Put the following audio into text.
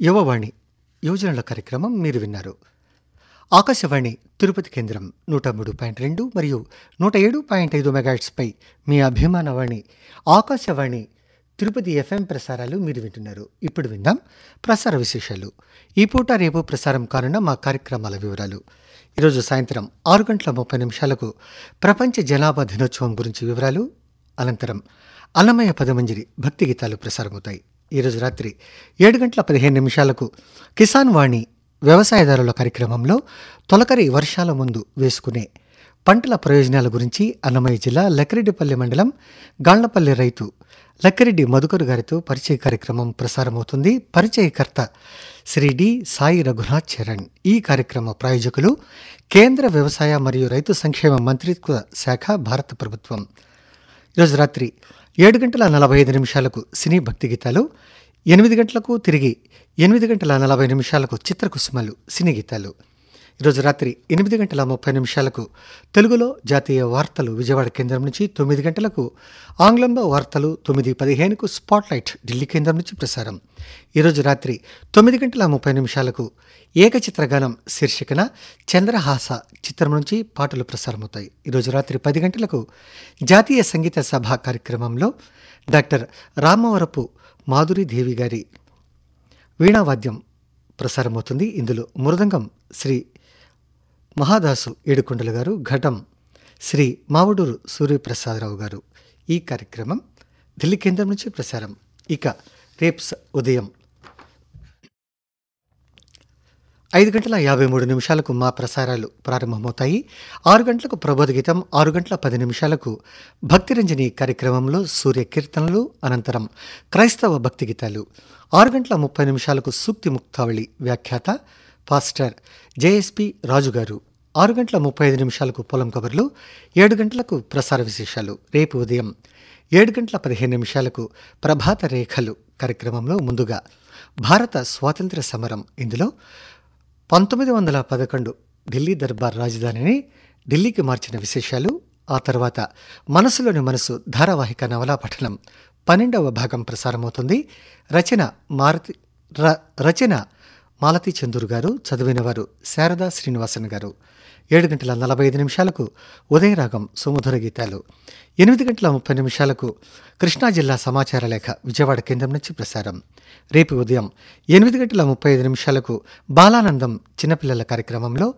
యువవాణి యువజనుల కార్యక్రమం మీరు విన్నారు ఆకాశవాణి తిరుపతి కేంద్రం నూట మూడు పాయింట్ రెండు మరియు నూట ఏడు పాయింట్ ఐదు మెగాట్స్పై మీ అభిమానవాణి ఆకాశవాణి తిరుపతి ఎఫ్ఎం ప్రసారాలు మీరు వింటున్నారు ఇప్పుడు విందాం ప్రసార విశేషాలు ఈ పూట రేపు ప్రసారం కానున్న మా కార్యక్రమాల వివరాలు ఈరోజు సాయంత్రం ఆరు గంటల ముప్పై నిమిషాలకు ప్రపంచ జనాభా దినోత్సవం గురించి వివరాలు అనంతరం అన్నమయ్య పదమంజరి భక్తి గీతాలు ప్రసారమవుతాయి ఈరోజు రాత్రి ఏడు గంటల పదిహేను నిమిషాలకు కిసాన్ వాణి వ్యవసాయదారుల కార్యక్రమంలో తొలకరి వర్షాల ముందు వేసుకునే పంటల ప్రయోజనాల గురించి అన్నమయ్య జిల్లా లక్కిరెడ్డిపల్లి మండలం గాళ్లపల్లి రైతు లక్కిరెడ్డి మధుకర్ గారితో పరిచయ కార్యక్రమం ప్రసారమవుతుంది పరిచయకర్త శ్రీ డి సాయి రఘునాథ్ చరణ్ ఈ కార్యక్రమ ప్రాయోజకులు కేంద్ర వ్యవసాయ మరియు రైతు సంక్షేమ మంత్రిత్వ శాఖ భారత ప్రభుత్వం ఈరోజు రాత్రి ఏడు గంటల నలభై ఐదు నిమిషాలకు సినీ భక్తి గీతాలు ఎనిమిది గంటలకు తిరిగి ఎనిమిది గంటల నలభై నిమిషాలకు చిత్రకుసుమలు సినీ గీతాలు ఈరోజు రాత్రి ఎనిమిది గంటల ముప్పై నిమిషాలకు తెలుగులో జాతీయ వార్తలు విజయవాడ కేంద్రం నుంచి తొమ్మిది గంటలకు ఆంగ్లంలో వార్తలు తొమ్మిది పదిహేనుకు స్పాట్లైట్ ఢిల్లీ కేంద్రం నుంచి ప్రసారం ఈరోజు రాత్రి తొమ్మిది గంటల ముప్పై నిమిషాలకు ఏకచిత్రగానం శీర్షికన చంద్రహాస చిత్రం నుంచి పాటలు ప్రసారమవుతాయి ఈరోజు రాత్రి పది గంటలకు జాతీయ సంగీత సభ కార్యక్రమంలో డాక్టర్ రామవరపు మాధురీదేవి గారి వీణావాద్యం ప్రసారమవుతుంది ఇందులో మృదంగం శ్రీ మహాదాసు ఏడుకొండల గారు ఘటం శ్రీ మావుడూరు సూర్యప్రసాదరావు గారు ఈ కార్యక్రమం ఢిల్లీ కేంద్రం నుంచి ప్రసారం ఇక రేపు స- ఉదయం ఐదు గంటల యాభై మూడు నిమిషాలకు మా ప్రసారాలు ప్రారంభమవుతాయి ఆరు గంటలకు ప్రబోధ గీతం ఆరు గంటల పది నిమిషాలకు భక్తిరంజని కార్యక్రమంలో సూర్య కీర్తనలు అనంతరం క్రైస్తవ భక్తి గీతాలు ఆరు గంటల ముప్పై నిమిషాలకు సూక్తి ముక్తావళి వ్యాఖ్యాత పాస్టర్ జేఎస్పి రాజు గారు ఆరు గంటల ముప్పై ఐదు నిమిషాలకు పొలం కబర్లు ఏడు గంటలకు ప్రసార విశేషాలు రేపు ఉదయం ఏడు గంటల పదిహేను నిమిషాలకు ప్రభాత రేఖలు కార్యక్రమంలో ముందుగా భారత స్వాతంత్ర్య సమరం ఇందులో పంతొమ్మిది వందల పదకొండు ఢిల్లీ దర్బార్ రాజధానిని ఢిల్లీకి మార్చిన విశేషాలు ఆ తర్వాత మనసులోని మనసు ధారావాహిక నవలా పఠనం పన్నెండవ భాగం ప్రసారమవుతుంది రచన మారుతి ర- రచన మాలతి చందూర్ గారు చదివినవారు శారదా శ్రీనివాసన్ గారు ఏడు గంటల నలభై ఐదు నిమిషాలకు ఉదయరాగం సుమధుర గీతాలు ఎనిమిది గంటల ముప్పై నిమిషాలకు కృష్ణా జిల్లా సమాచార లేఖ విజయవాడ కేంద్రం నుంచి ప్రసారం రేపు ఉదయం ఎనిమిది గంటల ముప్పై ఐదు నిమిషాలకు బాలానందం చిన్నపిల్లల కార్యక్రమంలో